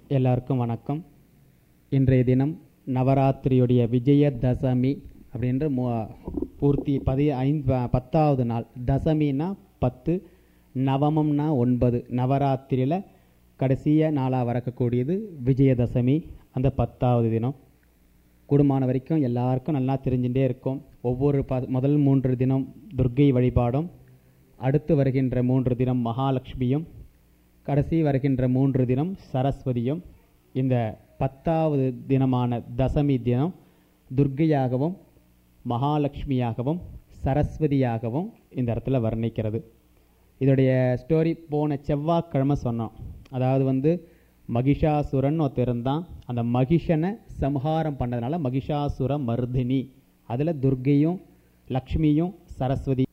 எல்லாருக்கும் வணக்கம் இன்றைய தினம் நவராத்திரியுடைய விஜயதசமி அப்படின்ற மு பூர்த்தி பதி ஐந்து பத்தாவது நாள் தசமின்னா பத்து நவமம்னா ஒன்பது நவராத்திரியில் கடைசிய நாளாக வரக்கூடியது விஜயதசமி அந்த பத்தாவது தினம் கூடுமான வரைக்கும் எல்லாருக்கும் நல்லா தெரிஞ்சுட்டே இருக்கும் ஒவ்வொரு ப முதல் மூன்று தினம் துர்க்கை வழிபாடும் அடுத்து வருகின்ற மூன்று தினம் மகாலட்சுமியும் கடைசி வருகின்ற மூன்று தினம் சரஸ்வதியும் இந்த பத்தாவது தினமான தசமி தினம் துர்க்கையாகவும் மகாலட்சுமியாகவும் சரஸ்வதியாகவும் இந்த இடத்துல வர்ணிக்கிறது இதோடைய ஸ்டோரி போன செவ்வாய்க்கிழமை சொன்னோம் அதாவது வந்து மகிஷாசுரன் ஒருத்தர் இருந்தான் அந்த மகிஷனை சம்ஹாரம் பண்ணதுனால மகிஷாசுர மர்தினி அதில் துர்க்கையும் லக்ஷ்மியும் சரஸ்வதி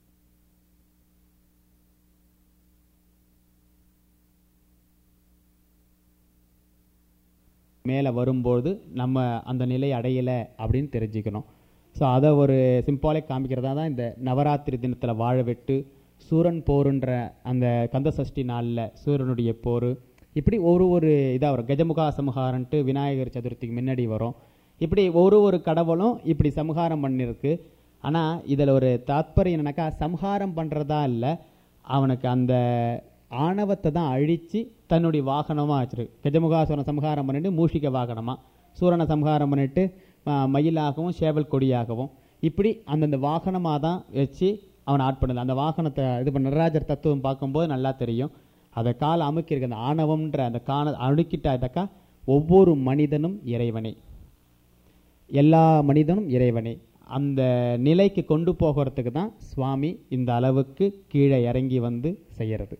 மேலே வரும்போது நம்ம அந்த நிலை அடையலை அப்படின்னு தெரிஞ்சுக்கணும் ஸோ அதை ஒரு சிம்பாலிக் காமிக்கிறதா தான் இந்த நவராத்திரி தினத்தில் வாழ விட்டு சூரன் போருன்ற அந்த கந்த சஷ்டி நாளில் சூரனுடைய போர் இப்படி ஒரு ஒரு இதாக வரும் கஜமுகா சம்ஹாரன்ட்டு விநாயகர் சதுர்த்திக்கு முன்னாடி வரும் இப்படி ஒரு ஒரு கடவுளும் இப்படி சம்ஹாரம் பண்ணியிருக்கு ஆனால் இதில் ஒரு தாத்பரியம் என்னன்னாக்கா சம்ஹாரம் பண்ணுறதா இல்லை அவனுக்கு அந்த ஆணவத்தை தான் அழித்து தன்னுடைய வாகனமாக வச்சிருக்கு கஜமுகாசுரன் சம்ஹாரம் பண்ணிட்டு மூஷிக வாகனமாக சூரனை சம்ஹாரம் பண்ணிட்டு ஆ, மயிலாகவும் சேவல் கொடியாகவும் இப்படி அந்தந்த வாகனமாக தான் வச்சு அவனை ஆட் பண்ணுது அந்த வாகனத்தை இது பண்ண நடராஜர் தத்துவம் பார்க்கும்போது நல்லா தெரியும் அதை காலை அமுக்கியிருக்கு அந்த ஆணவம்ன்ற அந்த காண அணுக்கிட்டாக்கா ஒவ்வொரு மனிதனும் இறைவனே எல்லா மனிதனும் இறைவனே அந்த நிலைக்கு கொண்டு போகிறதுக்கு தான் சுவாமி இந்த அளவுக்கு கீழே இறங்கி வந்து செய்யறது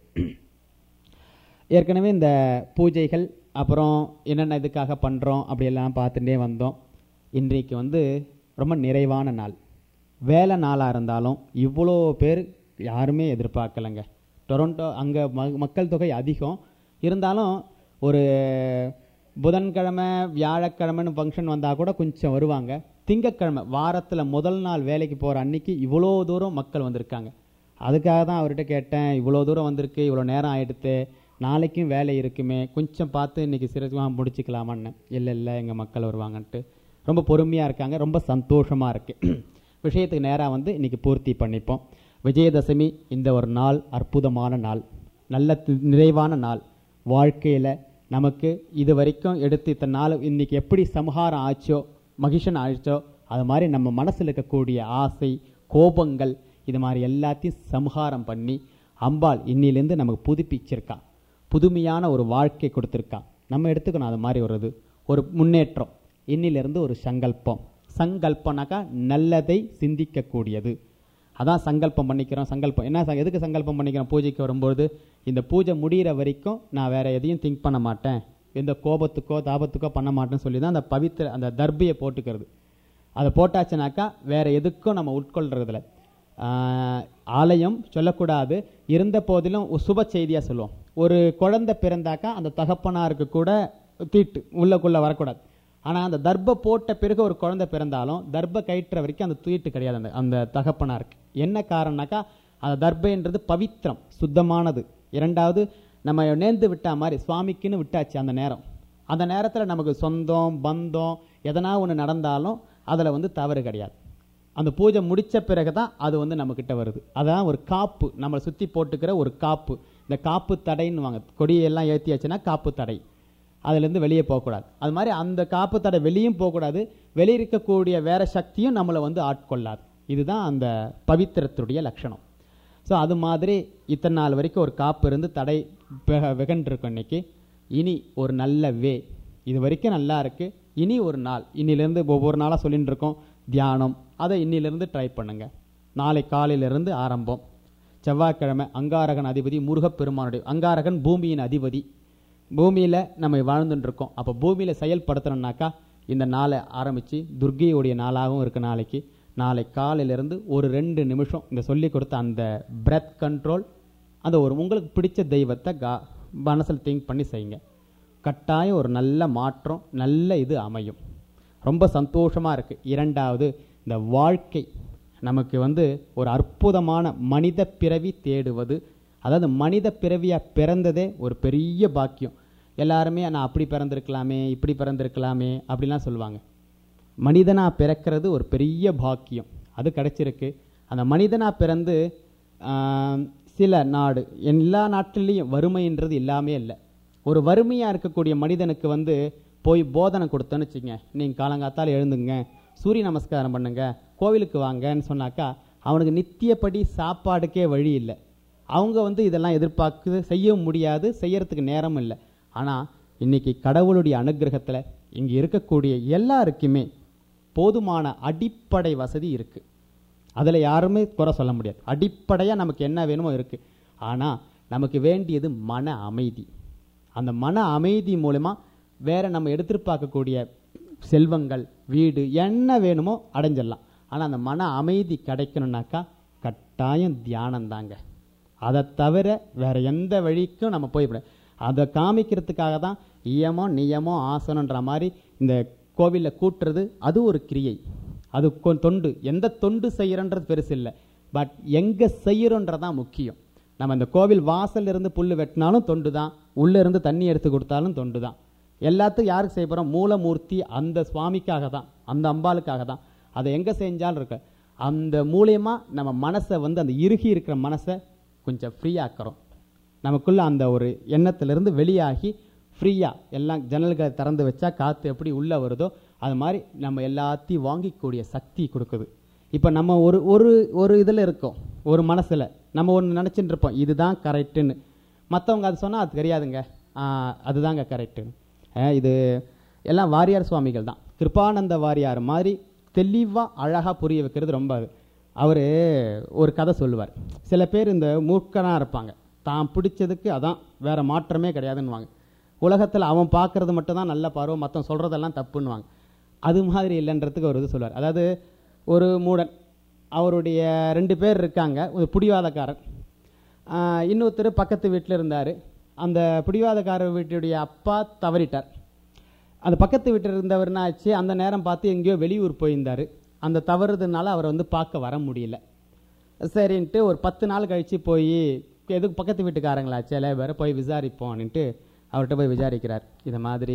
ஏற்கனவே இந்த பூஜைகள் அப்புறம் என்னென்ன இதுக்காக பண்ணுறோம் அப்படியெல்லாம் பார்த்துட்டே வந்தோம் இன்றைக்கு வந்து ரொம்ப நிறைவான நாள் வேலை நாளாக இருந்தாலும் இவ்வளோ பேர் யாருமே எதிர்பார்க்கலைங்க டொரண்டோ அங்கே ம மக்கள் தொகை அதிகம் இருந்தாலும் ஒரு புதன்கிழமை வியாழக்கிழமைன்னு ஃபங்க்ஷன் வந்தால் கூட கொஞ்சம் வருவாங்க திங்கட்கிழமை வாரத்தில் முதல் நாள் வேலைக்கு போகிற அன்னைக்கு இவ்வளோ தூரம் மக்கள் வந்திருக்காங்க அதுக்காக தான் அவர்கிட்ட கேட்டேன் இவ்வளோ தூரம் வந்திருக்கு இவ்வளோ நேரம் ஆயிடுத்து நாளைக்கும் வேலை இருக்குமே கொஞ்சம் பார்த்து இன்னைக்கு சிறப்பாக முடிச்சுக்கலாமான்னு இல்லை இல்லை எங்கள் மக்கள் வருவாங்கன்ட்டு ரொம்ப பொறுமையாக இருக்காங்க ரொம்ப சந்தோஷமாக இருக்குது விஷயத்துக்கு நேராக வந்து இன்னைக்கு பூர்த்தி பண்ணிப்போம் விஜயதசமி இந்த ஒரு நாள் அற்புதமான நாள் நல்ல தி- நிறைவான நாள் வாழ்க்கையில் நமக்கு இது வரைக்கும் எடுத்து இத்தனை நாள் இன்னைக்கு எப்படி சம்ஹாரம் ஆச்சோ மகிஷன் ஆச்சோ அது மாதிரி நம்ம மனசில் இருக்கக்கூடிய ஆசை கோபங்கள் இது மாதிரி எல்லாத்தையும் சம்ஹாரம் பண்ணி அம்பாள் இன்னிலேருந்து நமக்கு புதுப்பிச்சிருக்கா புதுமையான ஒரு வாழ்க்கை கொடுத்துருக்கா நம்ம எடுத்துக்கணும் அது மாதிரி ஒரு இது ஒரு முன்னேற்றம் இன்னிலிருந்து ஒரு சங்கல்பம் சங்கல்பனாக்கா நல்லதை சிந்திக்கக்கூடியது அதான் சங்கல்பம் பண்ணிக்கிறோம் சங்கல்பம் என்ன ச- எதுக்கு சங்கல்பம் பண்ணிக்கிறோம் பூஜைக்கு வரும்போது இந்த பூஜை முடியிற வரைக்கும் நான் வேற எதையும் திங்க் பண்ண மாட்டேன் எந்த கோபத்துக்கோ தாபத்துக்கோ பண்ண மாட்டேன்னு சொல்லி தான் அந்த பவித்திர அந்த தர்பியை போட்டுக்கிறது அதை போட்டாச்சுனாக்கா வேற எதுக்கும் நம்ம உட்கொள்றதில்ல ஆஹ், ஆலயம் சொல்லக்கூடாது இருந்த போதிலும் ஒரு சுப செய்தியாக சொல்லுவோம் ஒரு குழந்தை பிறந்தாக்கா அந்த தகப்பனாருக்கு கூட தீட்டு உள்ளக்குள்ள வரக்கூடாது ஆனால் அந்த தர்ப்ப போட்ட பிறகு ஒரு குழந்தை பிறந்தாலும் தர்ப்ப கயிற்ற வரைக்கும் அந்த தீட்டு கிடையாது அந்த அந்த தகப்பனாருக்கு என்ன காரணம்னாக்கா அந்த தர்ப்பன்றது பவித்திரம் சுத்தமானது இரண்டாவது நம்ம நேர்ந்து விட்டா மாதிரி சுவாமிக்குன்னு விட்டாச்சு அந்த நேரம் அந்த நேரத்தில் நமக்கு சொந்தம் பந்தம் எதனா ஒன்று நடந்தாலும் அதில் வந்து தவறு கிடையாது அந்த பூஜை முடிச்ச பிறகு தான் அது வந்து நம்மக்கிட்ட வருது அதான் ஒரு காப்பு நம்மளை சுற்றி போட்டுக்கிற ஒரு காப்பு இந்த காப்பு தடைன்னு வாங்க கொடியெல்லாம் ஏற்றியாச்சுன்னா காப்பு தடை அதுலேருந்து வெளியே போகக்கூடாது அது மாதிரி அந்த காப்பு தடை வெளியும் போகக்கூடாது வெளியே இருக்கக்கூடிய வேற சக்தியும் நம்மளை வந்து ஆட்கொள்ளாது இதுதான் அந்த பவித்திரத்துடைய லட்சணம் ஸோ அது மாதிரி இத்தனை நாள் வரைக்கும் ஒரு காப்பு இருந்து தடை வெக- வெகன்றிருக்கும் இன்னைக்கு இனி ஒரு நல்ல வே இது வரைக்கும் நல்லா இருக்கு இனி ஒரு நாள் இன்னிலிருந்து ஒவ்வொரு நாளாக சொல்லிட்டு இருக்கோம் தியானம் அதை இன்னிலிருந்து ட்ரை பண்ணுங்க நாளை காலையிலிருந்து ஆரம்பம் செவ்வாய்க்கிழமை அங்காரகன் அதிபதி முருகப்பெருமானுடைய அங்காரகன் பூமியின் அதிபதி பூமியில் நம்ம வாழ்ந்துட்டு இருக்கோம் அப்போ பூமியில் செயல்படுத்தணும்னாக்கா இந்த நாளை ஆரம்பித்து துர்கையுடைய நாளாகவும் இருக்கு நாளைக்கு நாளை காலையிலேருந்து ஒரு ரெண்டு நிமிஷம் இந்த சொல்லி கொடுத்த அந்த பிரெத் கண்ட்ரோல் அந்த ஒரு உங்களுக்கு பிடிச்ச தெய்வத்தை கா மனசில் திங்க் பண்ணி செய்யுங்க கட்டாயம் ஒரு நல்ல மாற்றம் நல்ல இது அமையும் ரொம்ப சந்தோஷமாக இருக்குது இரண்டாவது இந்த வாழ்க்கை நமக்கு வந்து ஒரு அற்புதமான மனித பிறவி தேடுவது அதாவது மனித பிறவியாக பிறந்ததே ஒரு பெரிய பாக்கியம் எல்லாருமே நான் அப்படி பிறந்திருக்கலாமே இப்படி பிறந்திருக்கலாமே அப்படிலாம் சொல்லுவாங்க மனிதனா பிறக்கிறது ஒரு பெரிய பாக்கியம் அது கிடைச்சிருக்கு அந்த மனிதனா பிறந்து ஆம், சில நாடு எல்லா நாட்டிலையும் வறுமைன்றது இல்லாமே இல்லை ஒரு வறுமையா இருக்கக்கூடிய மனிதனுக்கு வந்து போய் போதனை கொடுத்தோன்னு வச்சுங்க நீங்க காலங்காத்தால எழுந்துங்க சூரிய நமஸ்காரம் பண்ணுங்க கோவிலுக்கு வாங்கன்னு சொன்னாக்கா அவனுக்கு நித்தியப்படி சாப்பாடுக்கே வழி இல்லை அவங்க வந்து இதெல்லாம் எதிர்பார்த்து செய்ய முடியாது செய்யறதுக்கு நேரம் இல்லை ஆனா இன்னைக்கு கடவுளுடைய அனுக்கிரகத்துல இங்க இருக்கக்கூடிய எல்லாருக்குமே போதுமான அடிப்படை வசதி இருக்கு அதுல யாருமே குறை சொல்ல முடியாது அடிப்படையா நமக்கு என்ன வேணுமோ இருக்கு ஆனா நமக்கு வேண்டியது மன அமைதி அந்த மன அமைதி மூலமா வேற நம்ம எதிர்பார்க்கக்கூடிய செல்வங்கள் வீடு என்ன வேணுமோ அடைஞ்சிடலாம் ஆனா அந்த மன அமைதி கிடைக்கணும்னாக்கா கட்டாயம் தியானம் தாங்க அதை தவிர வேற எந்த வழிக்கும் நம்ம போய்விட அதை காமிக்கிறதுக்காக தான் இயமம் நியமம் ஆசனன்ற மாதிரி இந்த கோவிலில் கூட்டுறது அது ஒரு கிரியை அது கொ- தொண்டு எந்த தொண்டு செய்யறன்றது பெருசு இல்லை பட் எங்க செய்யறோன்றதான் முக்கியம் நம்ம இந்த கோவில் வாசல்ல இருந்து புல்லு வெட்டினாலும் தொண்டு தான் உள்ள இருந்து தண்ணி எடுத்து கொடுத்தாலும் தொண்டு தான் எல்லாத்தையும் யாருக்கு செய்ய போறோம் மூலமூர்த்தி அந்த சுவாமிக்காக தான் அந்த அம்பாளுக்காக தான் அதை எங்க செஞ்சாலும் இருக்க அந்த மூலியமா நம்ம மனசை வந்து அந்த இறுகி இருக்கிற மனசை கொஞ்சம் ஃப்ரீ ஆக்குறோம் நமக்குள்ள அந்த ஒரு எண்ணத்திலிருந்து வெளியாகி ஃப்ரீயா எல்லாம் ஜன்னல்களை திறந்து வச்சா காத்து எப்படி உள்ள வருதோ அது மாதிரி நம்ம எல்லாத்தையும் வாங்கிக்கூடிய சக்தி கொடுக்குது இப்போ நம்ம ஒரு ஒரு ஒரு இதில் இருக்கோம் ஒரு மனசுல நம்ம ஒன்று நினச்சிட்டு இருப்போம் இதுதான் கரெக்டுன்னு மற்றவங்க அது சொன்னா அது தெரியாதுங்க ஆ, அதுதாங்க கரெக்டுன்னு இது எல்லாம் வாரியார் சுவாமிகள் தான் கிருபானந்த வாரியார் மாதிரி தெளிவா அழகா புரிய வைக்கிறது ரொம்ப அவர் ஒரு கதை சொல்லுவார் சில பேர் இந்த மூர்க்கனா இருப்பாங்க தான் பிடிச்சதுக்கு அதான் வேற மாற்றமே கிடையாதுன்னுவாங்க உலகத்துல அவன் பார்க்கறது மட்டும் தான் நல்ல பார்வை மற்றவன் சொல்றதெல்லாம் தப்புன்னுவாங்க அது மாதிரி இல்லைன்றதுக்கு ஒரு இது சொல்லுவார் அதாவது ஒரு மூடன் அவருடைய ரெண்டு பேர் இருக்காங்க ஒரு பிடிவாதக்காரன் ஆஹ் இன்னொருத்தர் பக்கத்து வீட்டில் இருந்தார் அந்த பிடிவாதக்காரர் வீட்டுடைய அப்பா தவறிட்டார் அந்த பக்கத்து வீட்டில் இருந்தவர் என்ன ஆச்சு அந்த நேரம் பார்த்து எங்கேயோ வெளியூர் போயிருந்தார் அந்த தவறுதுனால அவரை வந்து பார்க்க வர முடியல சரின்ட்டு ஒரு பத்து நாள் கழிச்சு போய் எதுக்கு பக்கத்து வீட்டுக்காரங்களா சில பேரை போய் விசாரிப்போம்னுட்டு அவர்கிட்ட போய் விசாரிக்கிறார் இது மாதிரி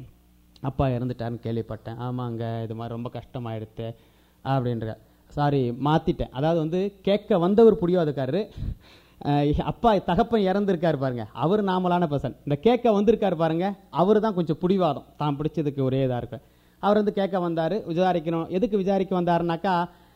அப்பா இறந்துட்டாருன்னு கேள்விப்பட்டேன் ஆமாங்க இது மாதிரி ரொம்ப கஷ்டமாயிடுத்து அப்படின்ற சாரி மாத்திட்டேன் அதாவது வந்து கேட்க வந்தவர் புடிவாதக்காரரு அஹ் அப்பா தகப்பன் இறந்துருக்காரு பாருங்க அவர் நார்மலான பர்சன் இந்த கேட்க வந்திருக்காரு பாருங்க அவர் தான் கொஞ்சம் புடிவாதம் தான் பிடிச்சதுக்கு ஒரே இதா இருக்கு அவர் வந்து கேட்க வந்தாரு விசாரிக்கணும் எதுக்கு விசாரிக்க வந்தாருனாக்கா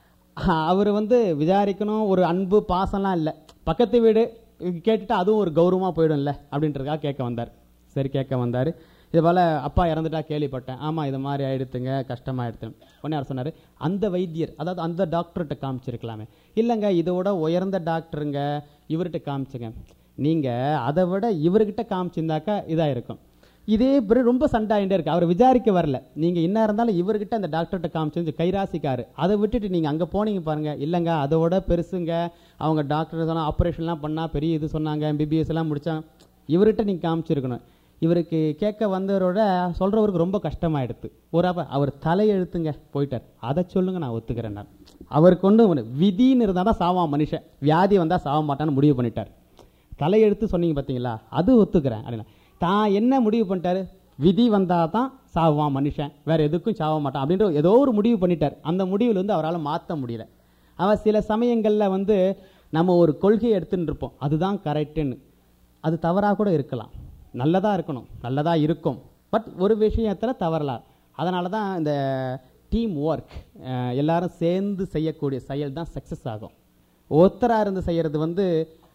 அவர் வந்து விசாரிக்கணும் ஒரு அன்பு பாசம்லாம் இல்லை பக்கத்து வீடு கேட்டுட்டு அதுவும் ஒரு கௌரவமா போயிடும்ல அப்படின்றதுக்காக கேட்க வந்தார் சரி கேட்க வந்தார் இது போல அப்பா இறந்துட்டா கேள்விப்பட்டேன் ஆமா இது மாதிரி ஆயிடுத்துங்க கஷ்டமாயிடுத்து உடனே அவர் சொன்னாரு அந்த வைத்தியர் அதாவது அந்த டாக்டர்கிட்ட காமிச்சிருக்கலாமே இல்லைங்க இதோட உயர்ந்த டாக்டருங்க இவர்கிட்ட காமிச்சுங்க நீங்க அதை விட இவர்கிட்ட காமிச்சிருந்தாக்கா இதா இருக்கும் இதே பிறகு ரொம்ப சண்டாயிட்டே இருக்கு அவர் விசாரிக்க வரல நீங்க என்ன இருந்தாலும் இவர்கிட்ட அந்த டாக்டர்கிட்ட காமிச்சு கைராசிக்காரு அதை விட்டுட்டு நீங்க அங்க போனீங்க பாருங்க இல்லங்க அதோட பெருசுங்க அவங்க டாக்டர் சொன்னா ஆபரேஷன்லாம் பண்ணா பெரிய இது சொன்னாங்க எம்பிபிஎஸ் எல்லாம் முடிச்சாங்க இவர்கிட்ட நீங்க காமிச்சிருக்கணும் இவருக்கு கேட்க வந்தவரோட சொல்றவருக்கு ரொம்ப கஷ்டமாயிடுது ஒரு அப்ப அவர் தலையெழுத்துங்க போயிட்டார் அதை சொல்லுங்க நான் ஒத்துக்கிறேன் நான் அவர் கொண்டு ஒரு விதின்னு இருந்தா தான் சாவான் மனுஷன் வியாதி வந்தா சாவ மாட்டான்னு முடிவு பண்ணிட்டார் தலையெழுத்து சொன்னீங்க பாத்தீங்களா அது ஒத்துக்கிறேன் அப்படின்னா தான் என்ன முடிவு பண்ணிட்டாரு விதி வந்தா தான் சாவான் மனுஷன் வேற எதுக்கும் சாவ மாட்டான் அப்படின்ற ஏதோ ஒரு முடிவு பண்ணிட்டார் அந்த முடிவுல வந்து அவரால் மாத்த முடியல அவன் சில சமயங்கள்ல வந்து நம்ம ஒரு கொள்கையை எடுத்துட்டு இருப்போம் அதுதான் கரெக்டுன்னு அது தவறா கூட இருக்கலாம் நல்லதா இருக்கணும் நல்லதா இருக்கும் பட் ஒரு விஷயத்துல தவறலாம் அதனால தான் இந்த டீம் ஒர்க் எல்லாரும் சேர்ந்து செய்யக்கூடிய செயல் தான் சக்சஸ் ஆகும் ஒருத்தரா இருந்து செய்யறது வந்து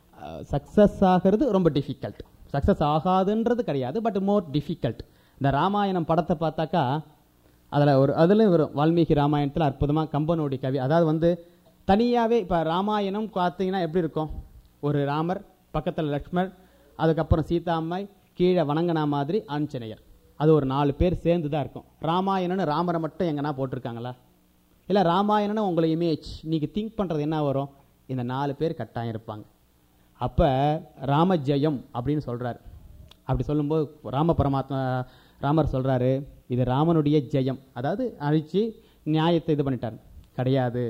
சக்சஸ் ஆகிறது ரொம்ப டிஃபிகல்ட் சக்சஸ் ஆகாதுன்றது கிடையாது பட் மோர் டிஃபிகல்ட் இந்த ராமாயணம் படத்தை பார்த்தாக்கா அதுல ஒரு அதுலயும் வரும் வால்மீகி ராமாயணத்துல அற்புதமா கம்பனுடைய கவி அதாவது வந்து தனியாவே இப்ப ராமாயணம் பார்த்தீங்கன்னா எப்படி இருக்கும் ஒரு ராமர் பக்கத்துல லக்ஷ்மர் அதுக்கப்புறம் சீதாம்மாய் கீழே வணங்கினா மாதிரி ஆஞ்சநேயர் அது ஒரு நாலு பேர் சேர்ந்து தான் இருக்கும் ராமாயணம்னு ராமரை மட்டும் எங்கன்னா போட்டிருக்காங்களா இல்ல ராமாயணம்னு உங்களை இமேஜ் நீங்க திங்க் பண்றது என்ன வரும் இந்த நாலு பேர் கட்டாயம் இருப்பாங்க அப்ப ராமஜெயம் அப்படின்னு சொல்றாரு அப்படி சொல்லும்போது ராம பரமாத்மா ராமர் சொல்றாரு இது ராமனுடைய ஜெயம் அதாவது அழிச்சு நியாயத்தை இது பண்ணிட்டார் கிடையாது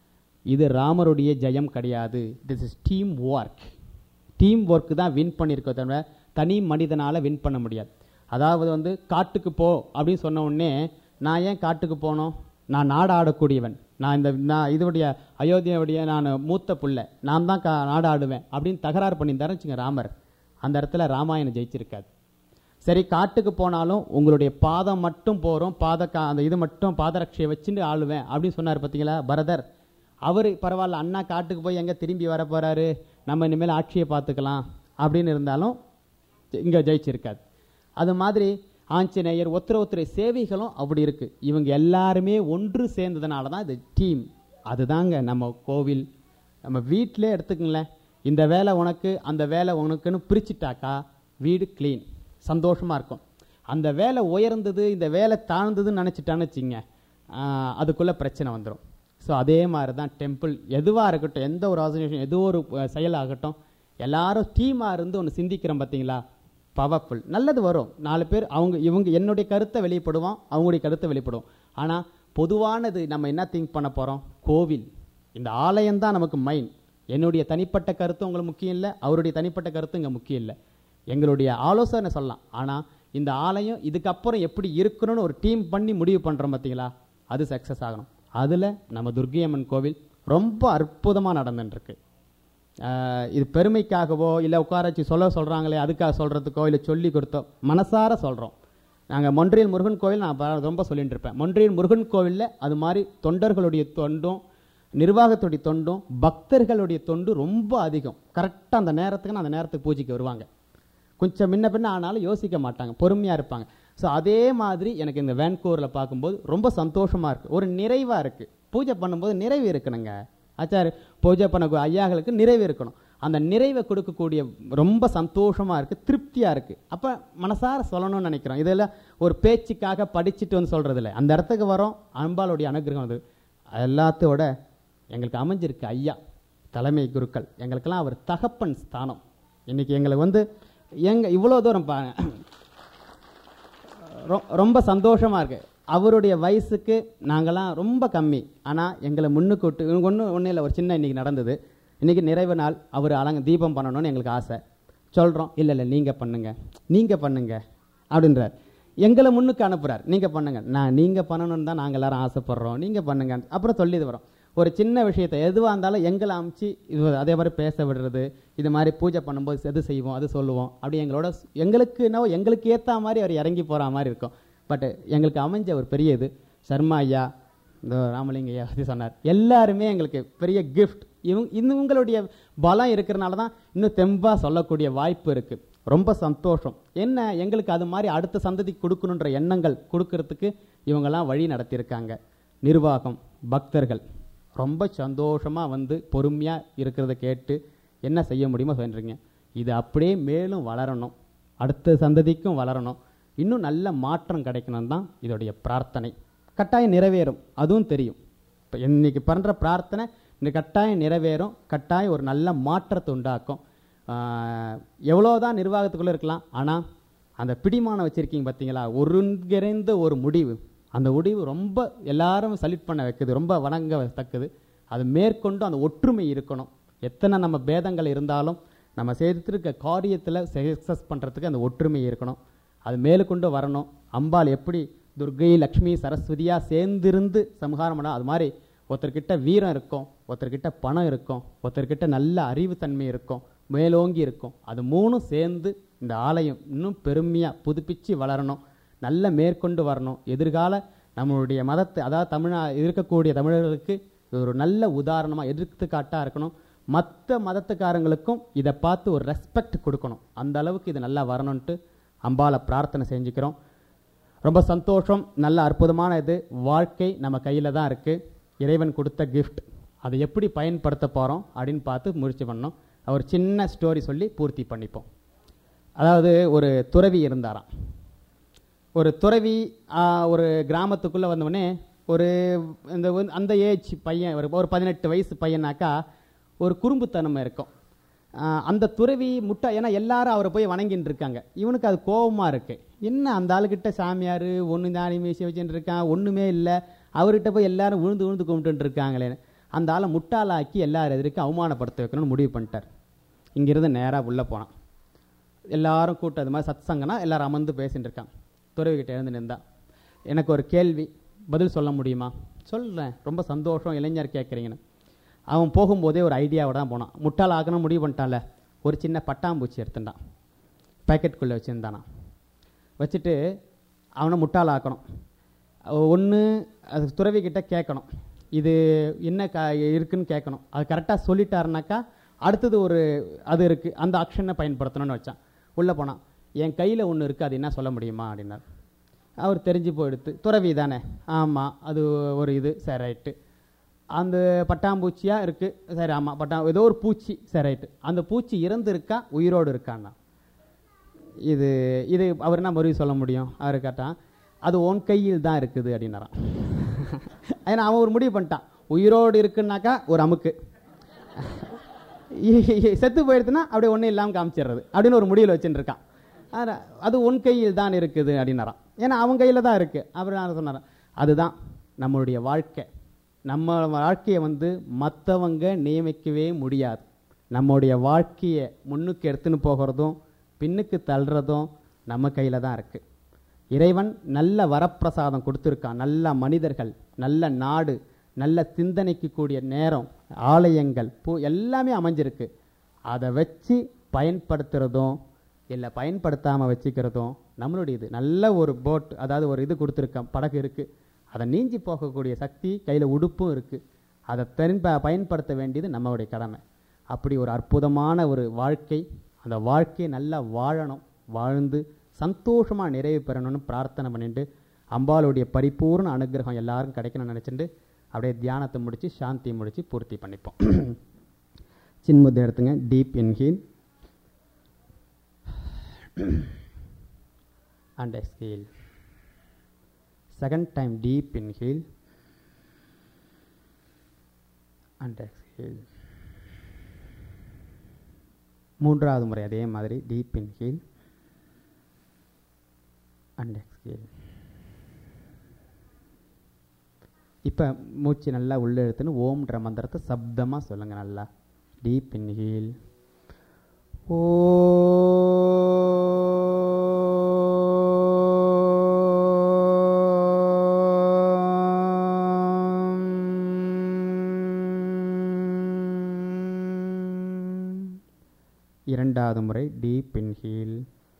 இது ராமருடைய ஜெயம் கிடையாது this is team work team work தான் வின் பண்ணியிருக்கோம் தவிர தனி மனிதனால வின் பண்ண முடியாது அதாவது வந்து காட்டுக்கு போ அப்படின்னு சொன்ன உடனே நான் ஏன் காட்டுக்கு போனோம் நான் நாடாடக்கூடியவன் நான் இந்த நான் இதோடைய அயோத்தியாவுடைய நான் மூத்த புள்ள நான் தான் கா நாடாடுவேன் அப்படின்னு தகராறு பண்ணியிருந்தாருன்னு வச்சுங்க ராமர் அந்த இடத்துல ராமாயணம் ஜெயிச்சிருக்காது சரி காட்டுக்கு போனாலும் உங்களுடைய பாதம் மட்டும் போகிறோம் பாத கா- அந்த இது மட்டும் பாதரட்சையை வச்சுட்டு ஆளுவேன் அப்படின்னு சொன்னார் பார்த்தீங்களா பரதர் அவர் பரவாயில்ல அண்ணா காட்டுக்கு போய் எங்கே திரும்பி வர போறாரு நம்ம இனிமேல் ஆட்சியை பார்த்துக்கலாம் அப்படின்னு இருந்தாலும் இங்கே ஜெயிச்சிருக்காது அது மாதிரி ஆஞ்சநேயர் ஒருத்தர் ஒருத்தர் சேவைகளும் அப்படி இருக்கு இவங்க எல்லாருமே ஒன்று சேர்ந்ததுனால தான் இது டீம் அதுதாங்க நம்ம கோவில் நம்ம வீட்டிலே எடுத்துக்கங்களேன் இந்த வேலை உனக்கு அந்த வேலை உனக்குன்னு பிரிச்சுட்டாக்கா வீடு க்ளீன் சந்தோஷமா இருக்கும் அந்த வேலை உயர்ந்தது இந்த வேலை தாழ்ந்ததுன்னு நினச்சிட்டான்னு வச்சுங்க அதுக்குள்ள பிரச்சனை வந்துடும் ஸோ அதே மாதிரி தான் டெம்பிள் எதுவாக இருக்கட்டும் எந்த ஒரு ஆர்கனைசேஷன் எது ஒரு அஹ், செயலாகட்டும் எல்லாரும் டீமாக இருந்து ஒன்று சிந்திக்கிறோம் பார்த்தீங்களா பவர்ஃபுல் நல்லது வரும் நாலு பேர் அவங்க இவங்க என்னுடைய கருத்தை வெளிப்படுவோம் அவங்களுடைய கருத்தை வெளிப்படுவோம் ஆனால் பொதுவானது நம்ம என்ன திங்க் பண்ண போகிறோம் கோவில் இந்த ஆலயம் தான் நமக்கு மைன் என்னுடைய தனிப்பட்ட கருத்து உங்களுக்கு முக்கியம் இல்லை அவருடைய தனிப்பட்ட கருத்து இங்கே முக்கியம் இல்லை எங்களுடைய ஆலோசனை சொல்லலாம் ஆனால் இந்த ஆலயம் இதுக்கப்புறம் எப்படி இருக்கணும்னு ஒரு டீம் பண்ணி முடிவு பண்ணுறோம் பார்த்தீங்களா அது சக்ஸஸ் ஆகணும் அதில் நம்ம துர்க்கையம்மன் கோவில் ரொம்ப அற்புதமாக நடந்துட்டுருக்கு ஆஹ் இது பெருமைக்காகவோ இல்லை உட்கார வச்சு சொல்ல சொல்கிறாங்களே அதுக்காக சொல்கிறதுக்கோ இல்லை சொல்லி கொடுத்தோ மனசார சொல்கிறோம் நாங்கள் மொன்றியல் முருகன் கோவில் நான் ப- ரொம்ப சொல்லிட்டு இருப்பேன் மொன்றியல் முருகன் கோவிலில் அது மாதிரி தொண்டர்களுடைய தொண்டும் நிர்வாகத்துடைய தொண்டும் பக்தர்களுடைய தொண்டு ரொம்ப அதிகம் கரெக்டாக அந்த நேரத்துக்கு அந்த நேரத்துக்கு பூஜைக்கு வருவாங்க கொஞ்சம் முன்ன பின்ன ஆனாலும் யோசிக்க மாட்டாங்க பொறுமையாக இருப்பாங்க ஸோ அதே மாதிரி எனக்கு இந்த வேன்கூரில் பார்க்கும்போது ரொம்ப சந்தோஷமாக இருக்குது ஒரு நிறைவாக இருக்குது பூஜை பண்ணும்போது நிறைவு இருக்கணுங்க ஆச்சாரி பூஜை பண்ண ஐயாக்களுக்கு நிறைவு இருக்கணும் அந்த நிறைவை கொடுக்கக்கூடிய ரொம்ப சந்தோஷமாக இருக்குது திருப்தியாக இருக்குது அப்போ மனசார சொல்லணும்னு நினைக்கிறோம் இதெல்லாம் ஒரு பேச்சுக்காக படிச்சுட்டு வந்து சொல்கிறது இல்லை அந்த இடத்துக்கு வரோம் அன்பாளுடைய அனுகிரகம் அது எல்லாத்தோட எங்களுக்கு அமைஞ்சிருக்கு ஐயா தலைமை குருக்கள் எங்களுக்கெல்லாம் அவர் தகப்பன் ஸ்தானம் இன்னைக்கு எங்களுக்கு வந்து எங்க இவ்வளோ தூரம் பா ரொ- ரொம்ப சந்தோஷமா இருக்கு அவருடைய வயசுக்கு நாங்கெல்லாம் ரொம்ப கம்மி ஆனா எங்களை முன்னுக்கு விட்டு ஒன்றும் ஒன்றும் இல்லை ஒரு சின்ன இன்னைக்கு நடந்தது இன்னைக்கு நிறைவு நாள் அவர் அலங்க தீபம் பண்ணணும்னு எங்களுக்கு ஆசை சொல்றோம் இல்லை இல்லை நீங்க பண்ணுங்க நீங்க பண்ணுங்க அப்படின்றார் எங்களை முன்னுக்கு அனுப்புறார் நீங்க பண்ணுங்க நான் நீங்க பண்ணணும்னு தான் நாங்க எல்லாரும் ஆசைப்படுறோம் நீங்க பண்ணுங்க அப்புறம் சொல்லி இது வரோம் ஒரு சின்ன விஷயத்தை எதுவாக இருந்தாலும் எங்களை அமுச்சு இது அதே மாதிரி பேச விடுறது இது மாதிரி பூஜை பண்ணும்போது எது செய்வோம் அது சொல்லுவோம் அப்படி எங்களோட ஸ்- எங்களுக்கு என்னவோ எங்களுக்கு ஏற்ற மாதிரி அவர் இறங்கி போகிற மாதிரி இருக்கும் பட் எங்களுக்கு அமைஞ்ச ஒரு பெரிய இது சர்மா ஐயா இந்த ராமலிங்க ஐயா பற்றி சொன்னார் எல்லாருமே எங்களுக்கு பெரிய கிஃப்ட் இவங்க இன்னும் உங்களுடைய பலம் இருக்கிறனால தான் இன்னும் தெம்பாக சொல்லக்கூடிய வாய்ப்பு இருக்கு ரொம்ப சந்தோஷம் என்ன எங்களுக்கு அது மாதிரி அடுத்த சந்ததிக்கு கொடுக்கணுன்ற எண்ணங்கள் கொடுக்கறதுக்கு இவங்கெல்லாம் வழி நடத்தியிருக்காங்க நிர்வாகம் பக்தர்கள் ரொம்ப சந்தோஷமா வந்து பொறுமையா இருக்கிறத கேட்டு என்ன செய்ய முடியுமோ சொல்றீங்க இது அப்படியே மேலும் வளரணும் அடுத்த சந்ததிக்கும் வளரணும் இன்னும் நல்ல மாற்றம் கிடைக்கணும் தான் இதோடைய பிரார்த்தனை கட்டாயம் நிறைவேறும் அதுவும் தெரியும் இப்போ இன்னைக்கு பண்ற பிரார்த்தனை இந்த கட்டாயம் நிறைவேறும் கட்டாயம் ஒரு நல்ல மாற்றத்தை உண்டாக்கும் ஆஹ் எவ்வளவுதான் நிர்வாகத்துக்குள்ள இருக்கலாம் ஆனா அந்த பிடிமானம் வச்சிருக்கீங்க பார்த்தீங்களா ஒருங்கிணைந்த ஒரு முடிவு அந்த முடிவு ரொம்ப எல்லாரும் சலிட் பண்ண வைக்குது ரொம்ப வணங்க தக்குது அது மேற்கொண்டு அந்த ஒற்றுமை இருக்கணும் எத்தனை நம்ம பேதங்கள் இருந்தாலும் நம்ம செய்திருக்க காரியத்தில் சக்ஸஸ் பண்ணுறதுக்கு அந்த ஒற்றுமை இருக்கணும் அது மேலுக்கொண்டு வரணும் அம்பாள் எப்படி துர்கை லக்ஷ்மி சரஸ்வதியா சேர்ந்திருந்து சம்ஹாரம் பண்ணா அது மாதிரி ஒருத்தர்கிட்ட வீரம் இருக்கும் ஒருத்தர்கிட்ட பணம் இருக்கும் ஒருத்தர்கிட்ட நல்ல அறிவுத்தன்மை இருக்கும் மேலோங்கி இருக்கும் அது மூணும் சேர்ந்து இந்த ஆலயம் இன்னும் பெருமையா புதுப்பிச்சு வளரணும் நல்ல மேற்கொண்டு வரணும் எதிர்கால நம்மளுடைய மதத்தை அதாவது தமிழா இருக்கக்கூடிய தமிழர்களுக்கு இது ஒரு நல்ல உதாரணமா எடுத்துக்காட்டா இருக்கணும் மற்ற மதத்துக்காரங்களுக்கும் இதை பார்த்து ஒரு ரெஸ்பெக்ட் கொடுக்கணும் அந்த அளவுக்கு இது நல்லா வரணும்ட்டு அம்பாளை பிரார்த்தனை செஞ்சுக்கிறோம் ரொம்ப சந்தோஷம் நல்ல அற்புதமான இது வாழ்க்கை நம்ம கையில தான் இருக்கு இறைவன் கொடுத்த கிஃப்ட் அதை எப்படி பயன்படுத்த போறோம் அப்படின்னு பார்த்து முயற்சி பண்ணோம் ஒரு சின்ன ஸ்டோரி சொல்லி பூர்த்தி பண்ணிப்போம் அதாவது ஒரு துறவி இருந்தாராம் ஒரு துறவி ஆ, ஒரு கிராமத்துக்குள்ள வந்தவொடனே ஒரு இந்த வந்து- அந்த ஏஜ் பையன் ஒரு ஒரு பதினெட்டு வயசு பையனாக்கா ஒரு குறும்புத்தனம் இருக்கும் ஆ, அந்த துறவி முட்டை ஏன்னா எல்லாரும் அவரை போய் வணங்கின்னு இருக்காங்க இவனுக்கு அது கோபமா இருக்கு என்ன அந்த ஆளுகிட்ட சாமியார் ஒன்று தானி மீசி வச்சுட்டு இருக்கான் ஒன்றுமே இல்லை அவர்கிட்ட போய் எல்லாரும் விழுந்து விழுந்து கும்பிட்டுட்டு இருக்காங்களேன்னு அந்த ஆளை முட்டாளாக்கி எல்லாரும் எதிர்க்கு அவமானப்படுத்த வைக்கணும்னு முடிவு பண்ணிட்டார் இங்கிருந்து நேராக உள்ளே போனான் எல்லாரும் கூட்டம் அது மாதிரி சத் சங்கனா எல்லாரும் அமர்ந்து பேசிட்டு இருக்காங்க துறவிக்கிட்ட இருந்து நின்றா எனக்கு ஒரு கேள்வி பதில் சொல்ல முடியுமா சொல்கிறேன் ரொம்ப சந்தோஷம் இளைஞர் கேட்குறீங்கன்னு அவன் போகும்போதே ஒரு ஐடியாவோட தான் போனான் முட்டாள் ஆகணும் முடிவு பண்ணிட்டான்ல ஒரு சின்ன பட்டாம்பூச்சி எடுத்துட்டான் பேக்கெட்டுக்குள்ளே வச்சுருந்தானா வச்சுட்டு அவனை முட்டாள் ஆக்கணும் ஒன்று அது துறவிக்கிட்ட கேட்கணும் இது என்ன க இருக்குன்னு கேட்கணும் அது கரெக்டாக சொல்லிட்டாருனாக்கா அடுத்தது ஒரு அது இருக்குது அந்த ஆக்ஷனை பயன்படுத்தணும்னு வச்சான் உள்ளே போனான் என் கையில் ஒன்று இருக்குது அது என்ன சொல்ல முடியுமா அப்படின்னார் அவர் தெரிஞ்சு போயிடுத்து துறவி தானே ஆமாம் அது ஒரு இது சரி ரைட்டு அந்த பட்டாம்பூச்சியாக இருக்குது சரி ஆமாம் பட்டா ஏதோ ஒரு பூச்சி சரி ரைட்டு அந்த பூச்சி இறந்து இருக்கா உயிரோடு இருக்கான்னா இது இது அவர் என்ன மறுபடியும் சொல்ல முடியும் அவர் கேட்டான் அது உன் கையில் தான் இருக்குது அப்படின்னாரான் ஏன்னா அவன் ஒரு முடிவு பண்ணிட்டான் உயிரோடு இருக்குன்னாக்கா ஒரு அமுக்கு செத்து போயிடுதுன்னா அப்படியே ஒன்றும் இல்லாமல் காமிச்சிடுறது அப்படின்னு ஒரு முடிவில் வச்சுட்டு இருக்கான் ஆனா, அது உன் கையில் தான் இருக்குது அப்படின்னாரான் ஏன்னா அவன் கையில் தான் இருக்குது அப்புறம் நான் சொன்னாரான் அதுதான் நம்மளுடைய வாழ்க்கை நம்ம வாழ்க்கையை வந்து மற்றவங்க நியமிக்கவே முடியாது நம்முடைய வாழ்க்கையை முன்னுக்கு எடுத்துன்னு போகிறதும் பின்னுக்கு தள்ளுறதும் நம்ம கையில் தான் இருக்குது இறைவன் நல்ல வரப்பிரசாதம் கொடுத்துருக்கான் நல்ல மனிதர்கள் நல்ல நாடு நல்ல சிந்தனைக்கு கூடிய நேரம் ஆலயங்கள் பூ எல்லாமே அமைஞ்சிருக்கு அதை வச்சு பயன்படுத்துறதும் இல்லை பயன்படுத்தாமல் வச்சுக்கிறதும் நம்மளுடைய நல்ல ஒரு போட் அதாவது ஒரு இது கொடுத்துருக்கோம் படகு இருக்குது அதை நீஞ்சி போகக்கூடிய சக்தி கையில் உடுப்பும் இருக்குது அதை தென்ப பயன்படுத்த வேண்டியது நம்மளுடைய கடமை அப்படி ஒரு அற்புதமான ஒரு வாழ்க்கை அந்த வாழ்க்கையை நல்லா வாழணும் வாழ்ந்து சந்தோஷமாக நிறைவு பெறணும்னு பிரார்த்தனை பண்ணிட்டு அம்பாளுடைய பரிபூர்ண அனுகிரகம் எல்லாரும் கிடைக்கணும்னு நினச்சிட்டு அப்படியே தியானத்தை முடித்து சாந்தி முடித்து பூர்த்தி பண்ணிப்போம் சின்முத்தை எடுத்துங்க deep inhale and exhale second time deep inhale and exhale மூன்றாவது முறை அதே மாதிரி டீப் இன்ஹீல் அண்ட் எக்ஸ்ஹீல் இப்போ மூச்சு நல்லா உள்ளே எடுத்துன்னு ஓம்ன்ற மந்திரத்தை சப்தமாக சொல்லுங்கள் நல்லா டீப் இன்ஹீல் இரண்டாவது முறை டீப் இன்ஹீல்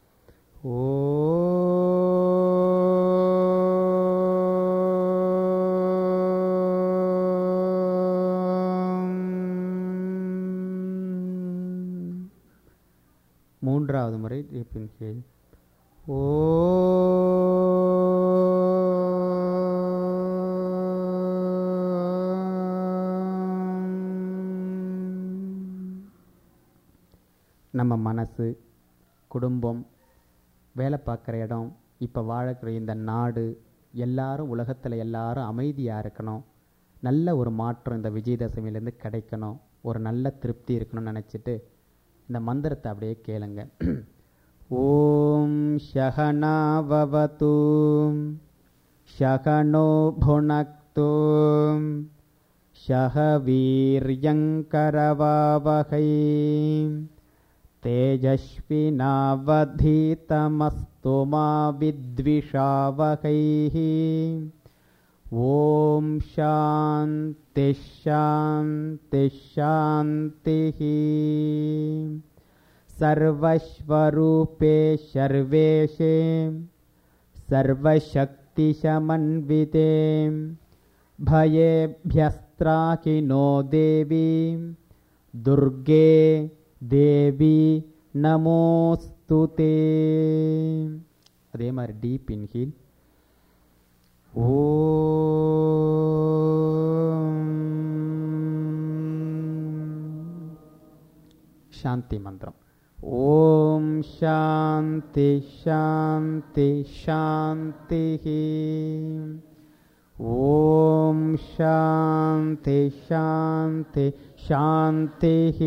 மூன்றாவது முறை டீப் இன்ஹீல் ஓ நம்ம மனசு குடும்பம் வேலை பார்க்குற இடம் இப்போ வாழக்கிற இந்த நாடு எல்லாரும் உலகத்தில் எல்லாரும் அமைதியாக இருக்கணும் நல்ல ஒரு மாற்றம் இந்த விஜயதசமியிலேருந்து கிடைக்கணும் ஒரு நல்ல திருப்தி இருக்கணும்னு நினச்சிட்டு இந்த மந்திரத்தை அப்படியே கேளுங்க ஓம் ஷகனாவவது ஷகனோ புனக்து ஷக வீரியங்கரவாவகை तेजस्विनावधीतमस्तु मा विद्विषावहैः ॐ शान्तिः शान्तिः शान्तिः सर्वस्वरूपे सर्वेशे सर्वशक्तिशमन्विते भयेभ्यस्त्राकिनो देवी दुर्गे தேவி நமோஸ்து அதே மாதிரி டீப் இன்ஹீல் ஓ சாந்தி மந்திரம் ஓம் சாந்தி சாந்தி சாந்தி ॐ शान्ति शान्ति शान्तिः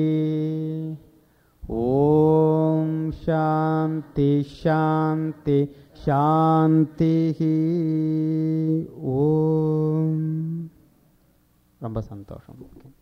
ॐ शान्ति शान्ति शान्तिः ॐ ரொம்ப சந்தோஷம்